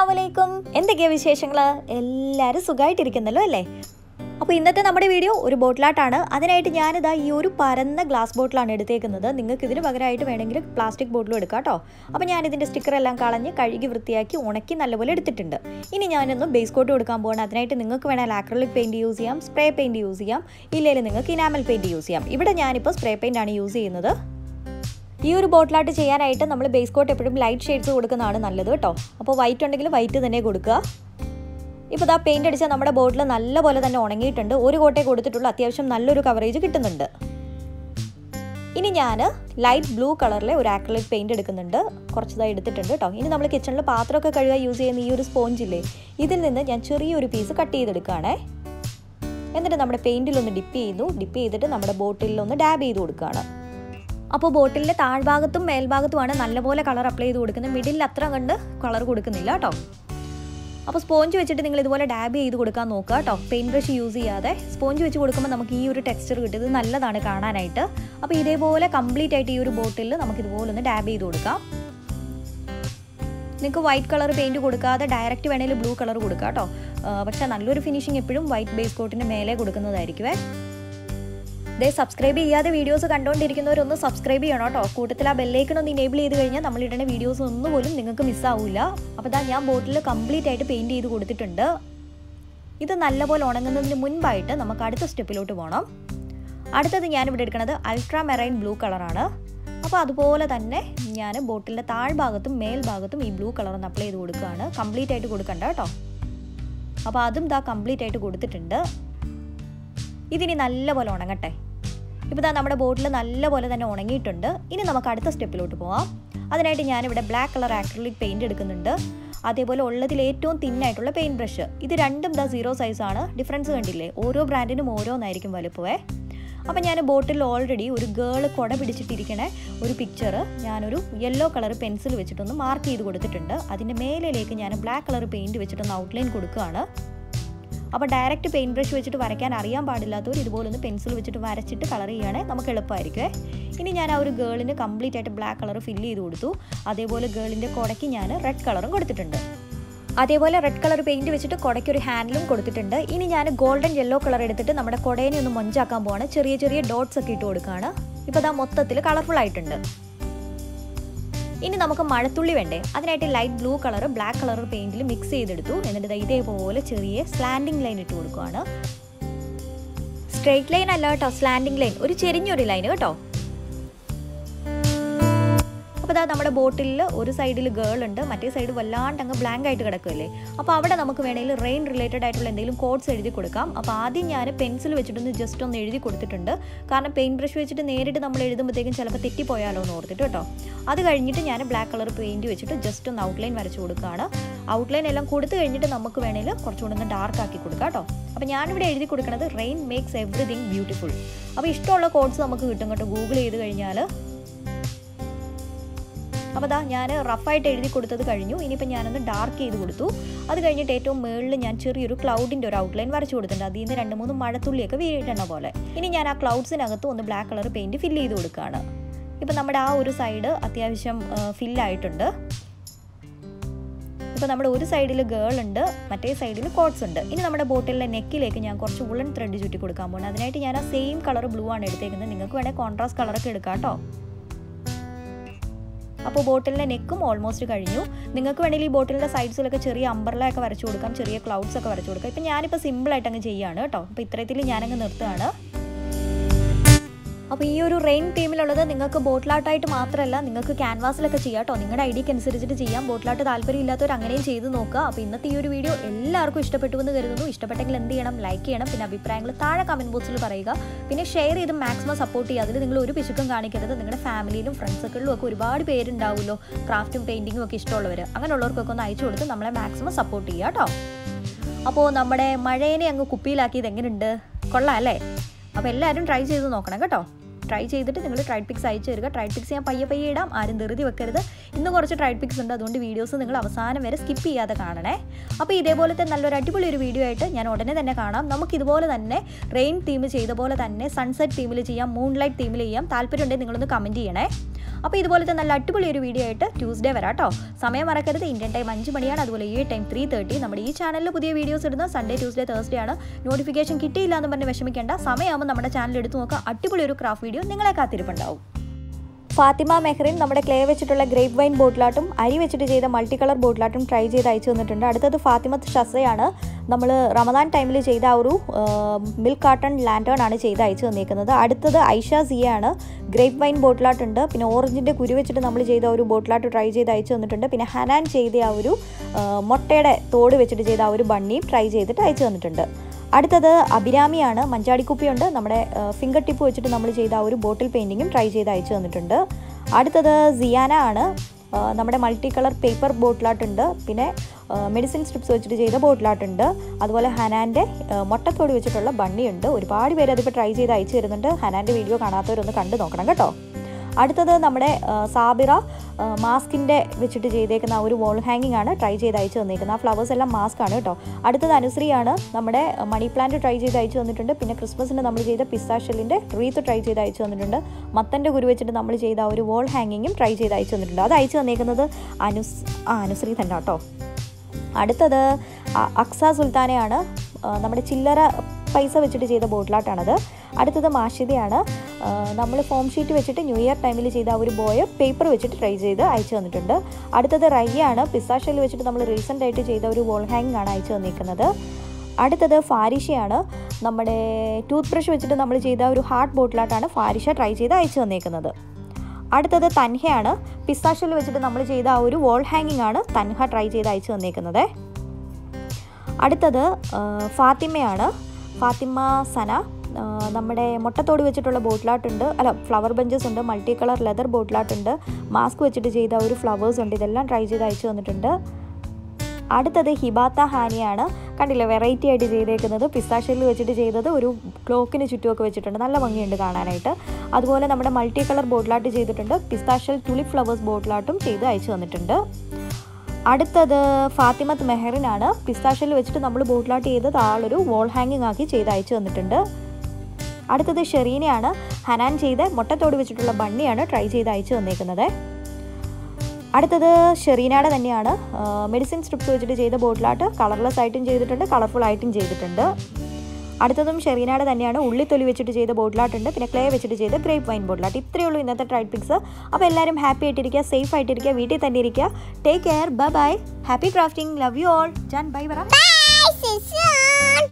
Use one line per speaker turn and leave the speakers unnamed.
അസ്സലാമലൈക്കും എന്തൊക്കെയാ വിശേഷങ്ങൾ എല്ലാവരും സുഖമായിട്ടിരിക്കുന്നല്ലോ അല്ലേ അപ്പോൾ ഇന്നത്തെ നമ്മുടെ വീഡിയോ ഒരു ബോട്ടിലാട്ടാണ് അതിനായിട്ട് ഞാനിതാ ഈ ഒരു പരന്ന ഗ്ലാസ് ബോട്ടിലാണ് എടുത്തേക്കുന്നത് നിങ്ങൾക്ക് ഇതിന് പകരമായിട്ട് വേണമെങ്കിൽ പ്ലാസ്റ്റിക് ബോട്ടിലും എടുക്കാം കേട്ടോ അപ്പോൾ ഞാൻ ഇതിൻ്റെ സ്റ്റിക്കർ എല്ലാം കളഞ്ഞ് കഴുകി വൃത്തിയാക്കി ഉണക്കി നല്ലപോലെ എടുത്തിട്ടുണ്ട് ഇനി ഞാനൊന്ന് ബേസ് കോട്ട് കൊടുക്കാൻ പോകണം അതിനായിട്ട് നിങ്ങൾക്ക് വേണമെങ്കിൽ ആക്രലിക് പെയിൻറ്റ് യൂസ് ചെയ്യാം സ്പ്രേ പെയിൻറ്റ് യൂസ് ചെയ്യാം ഇല്ലെങ്കിൽ നിങ്ങൾക്ക് ഇനാമൽ പെയിൻറ്റ് യൂസ് ചെയ്യാം ഇവിടെ ഞാനിപ്പോൾ സ്പ്രേ പെയിൻ്റ് ആണ് യൂസ് ചെയ്യുന്നത് ഈ ഒരു ബോട്ടിലായിട്ട് ചെയ്യാനായിട്ട് നമ്മൾ ബേസ് കോട്ട് എപ്പോഴും ലൈറ്റ് ഷെയ്ഡ്സ് കൊടുക്കുന്നതാണ് നല്ലത് കേട്ടോ അപ്പോൾ വൈറ്റ് ഉണ്ടെങ്കിൽ വൈറ്റ് തന്നെ കൊടുക്കുക ഇപ്പോൾ ഇതാ പെയിൻ്റ് അടിച്ചാൽ നമ്മുടെ ബോട്ടിൽ നല്ലപോലെ തന്നെ ഉണങ്ങിയിട്ടുണ്ട് ഒരു കോട്ടേ കൊടുത്തിട്ടുള്ള അത്യാവശ്യം നല്ലൊരു കവറേജ് കിട്ടുന്നുണ്ട് ഇനി ഞാൻ ലൈറ്റ് ബ്ലൂ കളറിലെ ഒരു ആക്രിലിക് പെയിൻറ് എടുക്കുന്നുണ്ട് കുറച്ചതായി എടുത്തിട്ടുണ്ട് കേട്ടോ ഇനി നമ്മൾ കിച്ചണിൽ പാത്രമൊക്കെ കഴുകാൻ യൂസ് ചെയ്യുന്ന ഈ ഒരു സ്പോഞ്ചില്ലേ ഇതിൽ നിന്ന് ഞാൻ ചെറിയൊരു പീസ് കട്ട് ചെയ്തെടുക്കുകയാണേ എന്നിട്ട് നമ്മുടെ പെയിൻറ്റിലൊന്ന് ഡിപ്പ് ചെയ്തു ഡിപ്പ് ചെയ്തിട്ട് നമ്മുടെ ബോട്ടിലൊന്ന് ഡാബ് ചെയ്ത് കൊടുക്കുകയാണ് അപ്പോൾ ബോട്ടിലിൻ്റെ താഴ്ഭാഗത്തും മേൽഭാഗത്തുമാണ് നല്ലപോലെ കളർ അപ്ലൈ ചെയ്ത് കൊടുക്കുന്നത് മിഡിൽ അത്ര കണ്ട് കളർ കൊടുക്കുന്നില്ല കേട്ടോ അപ്പോൾ സ്പോഞ്ച് വെച്ചിട്ട് നിങ്ങൾ ഇതുപോലെ ഡാബ് ചെയ്ത് കൊടുക്കാൻ നോക്കുക കേട്ടോ പെയിൻറ്റ് ബ്രഷ് യൂസ് ചെയ്യാതെ സ്പോഞ്ച് വെച്ച് കൊടുക്കുമ്പോൾ നമുക്ക് ഈ ഒരു ടെക്സ്ചർ കിട്ടുന്നത് നല്ലതാണ് കാണാനായിട്ട് അപ്പോൾ ഇതേപോലെ കംപ്ലീറ്റ് ആയിട്ട് ഈ ഒരു ബോട്ടിൽ നമുക്ക് ഇതുപോലെ ഒന്ന് ഡാബ് ചെയ്ത് കൊടുക്കാം നിങ്ങൾക്ക് വൈറ്റ് കളർ പെയിൻറ്റ് കൊടുക്കാതെ ഡയറക്റ്റ് വേണമെങ്കിൽ ബ്ലൂ കളർ കൊടുക്കാം കേട്ടോ പക്ഷേ നല്ലൊരു ഫിനിഷിങ് എപ്പോഴും വൈറ്റ് ബേസ് കോട്ടിൻ്റെ മേലെ കൊടുക്കുന്നതായിരിക്കുമേ ദേ സബ്സ്ക്രൈബ് ചെയ്യാതെ വീഡിയോസ് കണ്ടുകൊണ്ടിരിക്കുന്നവരൊന്ന് സബ്സ്ക്രൈബ് ചെയ്യണം കേട്ടോ കൂട്ടത്തിൽ ആ ബെല്ലൈക്കൺ ഒന്ന് ഇനേബിൾ ചെയ്ത് കഴിഞ്ഞാൽ നമ്മൾ ഇടുന്ന വീഡിയോസ് ഒന്നും പോലും നിങ്ങൾക്ക് മിസ്സാവില്ല അപ്പോൾ ഇതാ ഞാൻ ബോട്ടിൽ കംപ്ലീറ്റ് ആയിട്ട് പെയിൻറ്റ് ചെയ്ത് കൊടുത്തിട്ടുണ്ട് ഇത് നല്ലപോലെ ഉണങ്ങുന്നതിന് മുൻപായിട്ട് നമുക്ക് അടുത്ത സ്റ്റെപ്പിലോട്ട് പോകണം അടുത്തത് ഞാനിവിടെ എടുക്കുന്നത് അൾട്രാ മെറൈൻ ബ്ലൂ കളറാണ് അപ്പോൾ അതുപോലെ തന്നെ ഞാൻ ബോട്ടിലിൻ്റെ താഴ്ഭാഗത്തും മേൽഭാഗത്തും ഈ ബ്ലൂ കളർ ഒന്ന് അപ്ലൈ ചെയ്ത് കൊടുക്കുകയാണ് കംപ്ലീറ്റ് ആയിട്ട് കൊടുക്കണ്ട കേട്ടോ അപ്പോൾ അതും ഇതാ കംപ്ലീറ്റ് ആയിട്ട് കൊടുത്തിട്ടുണ്ട് ഇതിനി നല്ലപോലെ ഉണങ്ങട്ടെ ഇപ്പോൾ ഇതാ നമ്മുടെ ബോട്ടിൽ നല്ലപോലെ തന്നെ ഉണങ്ങിയിട്ടുണ്ട് ഇനി നമുക്ക് അടുത്ത സ്റ്റെപ്പിലോട്ട് പോവാം അതിനായിട്ട് ഞാനിവിടെ ബ്ലാക്ക് കളർ ആക്രിലിക് പെയിൻറ് എടുക്കുന്നുണ്ട് അതേപോലെ ഉള്ളതിൽ ഏറ്റവും തിന്നായിട്ടുള്ള പെയിൻറ് ബ്രഷ് ഇത് രണ്ടും ദാ സീറോ സൈസാണ് ഡിഫറൻസ് കണ്ടില്ലേ ഓരോ ബ്രാൻഡിനും ഓരോന്നായിരിക്കും വലുപ്പമേ അപ്പം ഞാൻ ബോട്ടിൽ ഓൾറെഡി ഒരു ഗേൾ കുട പിടിച്ചിട്ടിരിക്കണ ഒരു പിക്ചർ ഞാനൊരു യെല്ലോ കളർ പെൻസിൽ വെച്ചിട്ടൊന്ന് മാർക്ക് ചെയ്ത് കൊടുത്തിട്ടുണ്ട് അതിൻ്റെ മേലിലേക്ക് ഞാൻ ബ്ലാക്ക് കളർ പെയിൻറ് വെച്ചിട്ടൊന്ന് ഔട്ട്ലൈൻ കൊടുക്കുകയാണ് അപ്പോൾ ഡയറക്റ്റ് പെയിൻറ്റ് ബ്രഷ് വെച്ചിട്ട് വരയ്ക്കാൻ അറിയാൻ പാടില്ലാത്തവർ ഇതുപോലെ ഒന്ന് പെൻസിൽ വെച്ചിട്ട് വരച്ചിട്ട് കളർ ചെയ്യുകയാണെങ്കിൽ നമുക്ക് എളുപ്പമായിരിക്കുമേ ഇനി ഞാൻ ആ ഒരു ഗേളിന് കംപ്ലീറ്റ് ആയിട്ട് ബ്ലാക്ക് കളർ ഫില്ല് ചെയ്ത് കൊടുത്തു അതേപോലെ ഗേളിൻ്റെ കുടയ്ക്ക് ഞാൻ റെഡ് കളറും കൊടുത്തിട്ടുണ്ട് അതേപോലെ റെഡ് കളർ പെയിൻറ്റ് വെച്ചിട്ട് കുടയ്ക്ക് ഒരു ഹാൻഡിലും കൊടുത്തിട്ടുണ്ട് ഇനി ഞാൻ ഗോൾഡൻ യെല്ലോ കളർ എടുത്തിട്ട് നമ്മുടെ കുടേനെ ഒന്ന് മൊഞ്ചാക്കാൻ പോവാണ് ചെറിയ ചെറിയ ഡോട്ട്സ് ഒക്കെ ഇട്ട് കൊടുക്കുകയാണ് ഇപ്പോൾ അതാ മൊത്തത്തിൽ കളർഫുൾ ആയിട്ടുണ്ട് ഇനി നമുക്ക് മഴത്തുള്ളി വേണ്ടേ അതിനായിട്ട് light blue colour black colour പെയിന്റിൽ മിക്സ് ചെയ്തെടുത്തു എന്നിട്ട് ഇതേപോലെ ചെറിയ സ്ലാൻഡിങ് ലൈൻ ഇട്ട് കൊടുക്കുകയാണ് സ്ട്രെയിറ്റ് ലൈൻ അല്ല കേട്ടോ സ്ലാൻഡിങ് ലൈൻ ഒരു ചെരിഞ്ഞൊരു ലൈൻ കേട്ടോ അപ്പോൾ അതാ നമ്മുടെ ബോട്ടിലിൽ ഒരു സൈഡിൽ ഗേൾ ഉണ്ട് മറ്റേ സൈഡ് വല്ലാണ്ട് അങ്ങ് ബ്ലാങ്ക് ആയിട്ട് കിടക്കുമല്ലേ അപ്പോൾ അവിടെ നമുക്ക് വേണമെങ്കിൽ റെയിൻ റിലേറ്റഡ് ആയിട്ടുള്ള എന്തെങ്കിലും കോഡ്സ് എഴുതി കൊടുക്കാം അപ്പോൾ ആദ്യം ഞാൻ പെൻസിൽ വെച്ചിട്ടൊന്ന് ജസ്റ്റ് ഒന്ന് എഴുതി കൊടുത്തിട്ടുണ്ട് കാരണം പെയിൻറ്റ് ബ്രഷ് വെച്ചിട്ട് നേരിട്ട് നമ്മൾ എഴുതുമ്പോഴത്തേക്കും ചിലപ്പോൾ തെറ്റിപ്പോയാലോ എന്ന് ഓർത്തിട്ട് കേട്ടോ അത് കഴിഞ്ഞിട്ട് ഞാൻ ബ്ലാക്ക് കളർ പെയിൻറ്റ് വെച്ചിട്ട് ജസ്റ്റ് ഒന്ന് ഔട്ട്ലൈൻ വരച്ച് കൊടുക്കുകയാണ് ഔട്ട്ലൈൻ എല്ലാം കൊടുത്തു കഴിഞ്ഞിട്ട് നമുക്ക് വേണമെങ്കിൽ കുറച്ചുകൂടെ ഒന്ന് ഡാർക്ക് ആക്കി കൊടുക്കാം കേട്ടോ അപ്പോൾ ഞാനിവിടെ എഴുതി കൊടുക്കുന്നത് റെയിൻ മേക്സ് എവറിഥിങ് ബ്യൂട്ടിഫുൾ അപ്പോൾ ഇഷ്ടമുള്ള കോഡ്സ് നമുക്ക് കിട്ടും കേട്ടോ ഗൂഗിൾ ചെയ്ത് കഴിഞ്ഞാൽ അപ്പോൾ അതാ ഞാൻ റഫായിട്ട് എഴുതി കൊടുത്തത് കഴിഞ്ഞു ഇനിയിപ്പോൾ ഞാനൊന്ന് ഡാർക്ക് ചെയ്ത് കൊടുത്തു അത് കഴിഞ്ഞിട്ട് ഏറ്റവും മുകളിൽ ഞാൻ ചെറിയൊരു ക്ലൗഡിൻ്റെ ഒരു ഔട്ട്ലൈൻ വരച്ചു കൊടുത്തിട്ടുണ്ട് അതിൽ നിന്ന് രണ്ട് മൂന്ന് മഴത്തുള്ളിയൊക്കെ വീഴണ പോലെ ഇനി ഞാൻ ആ ക്ലൗഡ്സിനകത്ത് ഒന്ന് ബ്ലാക്ക് കളർ പെയിൻറ്റ് ഫില്ല് ചെയ്ത് കൊടുക്കുകയാണ് ഇപ്പം നമ്മുടെ ആ ഒരു സൈഡ് അത്യാവശ്യം ഫില്ലായിട്ടുണ്ട് ഇപ്പോൾ നമ്മുടെ ഒരു സൈഡിൽ ഗേൾ ഉണ്ട് മറ്റേ സൈഡിൽ കോട്ട്സ് ഉണ്ട് ഇനി നമ്മുടെ ബോട്ടിലെ നെക്കിലേക്ക് ഞാൻ കുറച്ച് വുളൻ ത്രെഡ് ചുറ്റി കൊടുക്കാൻ പോകുന്നത് അതിനായിട്ട് ഞാൻ ആ സെയിം കളർ ബ്ലൂ ആണ് എടുത്തേക്കുന്നത് നിങ്ങൾക്ക് വേണേൽ കോൺട്രാസ്റ്റ് കളറൊക്കെ എടുക്കാം കേട്ടോ അപ്പോൾ ബോട്ടിലിൻ്റെ നെക്കും ഓൾമോസ്റ്റ് കഴിഞ്ഞു നിങ്ങൾക്ക് വേണമെങ്കിൽ ഈ ബോട്ടിലിൻ്റെ സൈഡ്സിലൊക്കെ ചെറിയ അമ്പർല ഒക്കെ വരച്ചു കൊടുക്കാം ചെറിയ ക്ലൗഡ്സ് ഒക്കെ വരച്ചു കൊടുക്കാം ഇപ്പം ഞാനിപ്പോൾ സിമ്പിളായിട്ട് അങ്ങ് ചെയ്യുകയാണ് കേട്ടോ അപ്പോൾ ഇത്തരത്തിൽ ഞാനങ്ങ് നിർത്തുകയാണ് അപ്പോൾ ഈ ഒരു റെയിൻ ടീമിലുള്ളത് നിങ്ങൾക്ക് ബോട്ടിലാട്ടായിട്ട് മാത്രമല്ല നിങ്ങൾക്ക് ക്യാൻവാസിലൊക്കെ ചെയ്യാം കേട്ടോ നിങ്ങളുടെ ഐഡിയക്ക് അനുസരിച്ചിട്ട് ചെയ്യാം ബോട്ടിലാട്ട് താല്പര്യം ഇല്ലാത്തവർ അങ്ങനെയും ചെയ്ത് നോക്കുക അപ്പോൾ ഇന്നത്തെ ഈ ഒരു വീഡിയോ എല്ലാവർക്കും ഇഷ്ടപ്പെട്ടു എന്ന് കരുതുന്നു ഇഷ്ടപ്പെട്ടെങ്കിൽ എന്ത് ചെയ്യണം ലൈക്ക് ചെയ്യണം പിന്നെ അഭിപ്രായങ്ങൾ താഴെ കമൻറ്റ് ബോക്സിൽ പറയുക പിന്നെ ഷെയർ ചെയ്ത് മാക്സിമം സപ്പോർട്ട് ചെയ്യുക അതിൽ നിങ്ങൾ ഒരു പിശുക്കും കാണിക്കരുത് നിങ്ങളുടെ ഫാമിലിയിലും ഫ്രണ്ട് സർക്കിളിലും ഒക്കെ ഒരുപാട് പേരുണ്ടാവുമല്ലോ ക്രാഫ്റ്റും പെയിൻറ്റിങ്ങും ഒക്കെ ഇഷ്ടമുള്ളവർ അങ്ങനെയുള്ളവർക്കൊക്കെ ഒന്ന് അയച്ചു കൊടുത്ത് നമ്മളെ മാക്സിമം സപ്പോർട്ട് ചെയ്യുക കേട്ടോ അപ്പോൾ നമ്മുടെ മഴേനെ അങ്ങ് കുപ്പിയിലാക്കിയത് എങ്ങനെയുണ്ട് കൊള്ളാം അല്ലേ അപ്പോൾ എല്ലാവരും ട്രൈ ചെയ്ത് നോക്കണം കേട്ടോ ട്രൈ ചെയ്തിട്ട് നിങ്ങൾ ട്രൈഡ് പിക്സ് അയച്ചു തരിക ട്രൈഡ് പിക്സ് ഞാൻ പയ്യെ പയ്യെ ഇടാം ആരും ധൃതി വെക്കരുത് ഇന്ന് കുറച്ച് ട്രൈഡ് പിക്സ് ഉണ്ട് അതുകൊണ്ട് വീഡിയോസ് നിങ്ങൾ അവസാനം വരെ സ്കിപ്പ് ചെയ്യാതെ കാണണേ അപ്പോൾ ഇതേപോലത്തെ നല്ലൊരു അടിപൊളി ഒരു വീഡിയോ ആയിട്ട് ഞാൻ ഉടനെ തന്നെ കാണാം നമുക്ക് ഇതുപോലെ തന്നെ റെയിൻ തീം ചെയ്ത പോലെ തന്നെ സൺസെറ്റ് തീമിൽ ചെയ്യാം മൂൺ ലൈറ്റ് തീമിൽ ചെയ്യാം താല്പര്യമുണ്ടെങ്കിൽ നിങ്ങളൊന്ന് കമൻറ്റ് ചെയ്യണേ അപ്പോൾ ഇതുപോലത്തെ നല്ല അടിപൊളി ഒരു വീഡിയോ ആയിട്ട് ട്യൂസ്ഡേ വരാം കേട്ടോ സമയം മറക്കരുത് ഇന്ത്യൻ ടൈം അഞ്ച് മണിയാണ് അതുപോലെ ഈ ടൈം ത്രീ തേർട്ടി നമ്മുടെ ഈ ചാനലിൽ പുതിയ വീഡിയോസ് ഇടുന്ന സൺഡേ ട്യൂസ്ഡേ തേഴ്സ്ഡേ ആണ് നോട്ടിഫിക്കേഷൻ കിട്ടിയില്ല എന്ന് പറഞ്ഞ് വിഷമിക്കേണ്ട സമയമാകുമ്പോൾ നമ്മുടെ ചാനൽ എടുത്ത് നോക്കുക അടിപൊളി ഒരു ക്രാഫ്റ്റ് വീഡിയോ നിങ്ങളെ കാത്തിരിപ്പുണ്ടാവും ഫാത്തിമ മെഹ്റിൻ നമ്മുടെ ക്ലേ വെച്ചിട്ടുള്ള ഗ്രേപ്പ് വൈൻ ബോട്ടിലാട്ടും അരി വെച്ചിട്ട് ചെയ്ത മൾട്ടി കളർ ബോട്ടിലാട്ടും ട്രൈ ചെയ്ത് അയച്ചു തന്നിട്ടുണ്ട് അടുത്തത് ഫാത്തിമത്ത് ഷസയാണ് നമ്മൾ റമദാൻ ടൈമിൽ ചെയ്ത ആ ഒരു മിൽക്ക് കാട്ടൺ ലാൻഡേൺ ആണ് ചെയ്ത് അയച്ചു തന്നിരിക്കുന്നത് അടുത്തത് ഐഷ സിയാണ് ഗ്രേപ്പ് വൈൻ ബോട്ടിലാട്ടുണ്ട് പിന്നെ ഓറഞ്ചിൻ്റെ കുരു വെച്ചിട്ട് നമ്മൾ ചെയ്ത ഒരു ബോട്ടിലാട്ട് ട്രൈ ചെയ്ത് അയച്ചു തന്നിട്ടുണ്ട് പിന്നെ ഹനാൻ ചെയ്ത ആ ഒരു മുട്ടയുടെ തോട് വെച്ചിട്ട് ചെയ്ത ആ ഒരു ബണ്ണിയും ട്രൈ ചെയ്തിട്ട് അയച്ചു തന്നിട്ടുണ്ട് അടുത്തത് അഭിരാമിയാണ് മഞ്ചാടിക്കുപ്പിയുണ്ട് നമ്മുടെ ഫിംഗർ ടിപ്പ് വെച്ചിട്ട് നമ്മൾ ചെയ്ത ആ ഒരു ബോട്ടിൽ പെയിൻറ്റിങ്ങും ട്രൈ ചെയ്ത് അയച്ചു തന്നിട്ടുണ്ട് അടുത്തത് സിയാന ആണ് നമ്മുടെ മൾട്ടി കളർ പേപ്പർ ബോട്ടിലാട്ടുണ്ട് പിന്നെ മെഡിസിൻ സ്ട്രിപ്സ് വെച്ചിട്ട് ചെയ്ത ബോട്ടിലാട്ടുണ്ട് അതുപോലെ ഹനാൻ്റെ മുട്ടത്തോട് വെച്ചിട്ടുള്ള ബണ്ണിയുണ്ട് ഒരുപാട് പേര് അതിപ്പോൾ ട്രൈ ചെയ്ത് അയച്ചു തരുന്നുണ്ട് ഹനാൻ്റെ വീഡിയോ കാണാത്തവരൊന്ന് കണ്ടു നോക്കണം കേട്ടോ അടുത്തത് നമ്മുടെ സാബിറ മാസ്കിൻ്റെ വെച്ചിട്ട് ചെയ്തേക്കുന്ന ഒരു വോൾ ഹാങ്ങിങ് ആണ് ട്രൈ ചെയ്ത് അയച്ചു തന്നിരിക്കുന്നത് ആ ഫ്ലവേഴ്സ് എല്ലാം മാസ്ക് ആണ് കേട്ടോ അടുത്തത് അനുശ്രീയാണ് നമ്മുടെ മണി പ്ലാന്റ് ട്രൈ ചെയ്ത് അയച്ചു തന്നിട്ടുണ്ട് പിന്നെ ക്രിസ്മസിന് നമ്മൾ ചെയ്ത പിസ്താഷലിൻ്റെ റീത്ത് ട്രൈ ചെയ്ത് അയച്ചു തന്നിട്ടുണ്ട് മത്തൻ്റെ കുരു വെച്ചിട്ട് നമ്മൾ ചെയ്ത ആ ഒരു വോൾ ഹാങ്ങിങ്ങും ട്രൈ ചെയ്ത് അയച്ചു തന്നിട്ടുണ്ട് അത് അയച്ചു തന്നിരിക്കുന്നത് അനുസ് ആ അനുശ്രീ തന്നെ കേട്ടോ അടുത്തത് അക്സ സുൽത്താനയാണ് നമ്മുടെ ചില്ലറ പൈസ വെച്ചിട്ട് ചെയ്ത ബോട്ടിലാട്ടാണത് അടുത്തത് മാഷിതയാണ് നമ്മൾ ഫോം ഷീറ്റ് വെച്ചിട്ട് ന്യൂ ഇയർ ടൈമിൽ ചെയ്ത ഒരു ബോയ് പേപ്പർ വെച്ചിട്ട് ട്രൈ ചെയ്ത് അയച്ചു തന്നിട്ടുണ്ട് അടുത്തത് റയ്യാണ് പിസ്താഷയിൽ വെച്ചിട്ട് നമ്മൾ റീസെൻ്റ് ആയിട്ട് ചെയ്ത ഒരു വോൾ ഹാങ്ങിങ് ആണ് അയച്ചു തന്നിരിക്കുന്നത് അടുത്തത് ഫാരിഷയാണ് നമ്മുടെ ടൂത്ത് ബ്രഷ് വെച്ചിട്ട് നമ്മൾ ചെയ്ത ഒരു ഹാർട്ട് ബോട്ടിലായിട്ടാണ് ഫാരിഷ ട്രൈ ചെയ്ത് അയച്ചു തന്നിരിക്കുന്നത് അടുത്തത് തൻഹയാണ് പിസ്താഷയിൽ വെച്ചിട്ട് നമ്മൾ ചെയ്ത ആ ഒരു വോൾ ഹാങ്ങിങ് ആണ് തൻഹ ട്രൈ ചെയ്ത് അയച്ചു തന്നിരിക്കുന്നത് അടുത്തത് ഫാത്തിമയാണ് ഫാത്തിമ സന നമ്മുടെ മുട്ടത്തോട് വെച്ചിട്ടുള്ള ബോട്ടിലാട്ടുണ്ട് അല്ല ഫ്ലവർ ബഞ്ചസ് ഉണ്ട് മൾട്ടി കളർ ലെതർ ബോട്ടിലാട്ടുണ്ട് മാസ്ക് വെച്ചിട്ട് ചെയ്ത ഒരു ഫ്ലവേഴ്സ് ഉണ്ട് ഇതെല്ലാം ട്രൈ ചെയ്ത് അയച്ചു തന്നിട്ടുണ്ട് അടുത്തത് ഹിബാത്ത ഹാനിയാണ് കണ്ടില്ലേ വെറൈറ്റി ആയിട്ട് ചെയ്തേക്കുന്നത് പിസ്താഷ്യയിൽ വെച്ചിട്ട് ചെയ്തത് ഒരു ക്ലോക്കിന് ചുറ്റുമൊക്കെ വെച്ചിട്ടുണ്ട് നല്ല ഭംഗിയുണ്ട് കാണാനായിട്ട് അതുപോലെ നമ്മുടെ മൾട്ടി കളർ ബോട്ടിലാട്ട് ചെയ്തിട്ടുണ്ട് പിസ്താഷ്യൽ ടുലിപ്പ് ഫ്ലവേഴ്സ് ബോട്ടിലാട്ടും ചെയ്ത് അയച്ചു തന്നിട്ടുണ്ട് അടുത്തത് ഫാത്തിമത്ത് മെഹറിനാണ് പിസ്താഷ്യയിൽ വെച്ചിട്ട് നമ്മൾ ബോട്ടിലാട്ട് ചെയ്തത് ആളൊരു വോൾ ഹാങ്ങിങ് ആക്കി ചെയ്ത് അയച്ചു തന്നിട്ടുണ്ട് അടുത്തത് ഷെറീനയാണ് ഹനാൻ ചെയ്ത് മുട്ടത്തോട് വെച്ചിട്ടുള്ള ബണ്ണിയാണ് ട്രൈ ചെയ്ത് അയച്ചു തന്നേക്കുന്നത് അടുത്തത് ഷെറീനയുടെ തന്നെയാണ് മെഡിസിൻ സ്ട്രിപ്സ് വെച്ചിട്ട് ചെയ്ത ബോട്ടിലാട്ട് കളർലെസ് ആയിട്ടും ചെയ്തിട്ടുണ്ട് കളർഫുൾ ആയിട്ടും ചെയ്തിട്ടുണ്ട് അടുത്തതും ഷെറീനയുടെ തന്നെയാണ് ഉള്ളിത്തൊലി വെച്ചിട്ട് ചെയ്ത ബോട്ടിലാട്ടുണ്ട് പിന്നെ ക്ലേ വെച്ചിട്ട് ചെയ്ത ഗ്രേപ്പ് വൈൻ ബോട്ടിലാട്ട് ഇത്രയേ ഉള്ളൂ ഇന്നത്തെ ട്രൈഡ് പിക്സ് അപ്പോൾ എല്ലാവരും ഹാപ്പി ആയിട്ടിരിക്കുക സേഫ് ആയിട്ടിരിക്കുക വീട്ടിൽ തന്നെ ഇരിക്കുക take care bye bye happy crafting love you all ജാൻ ബൈ പറ
Bye, Susan.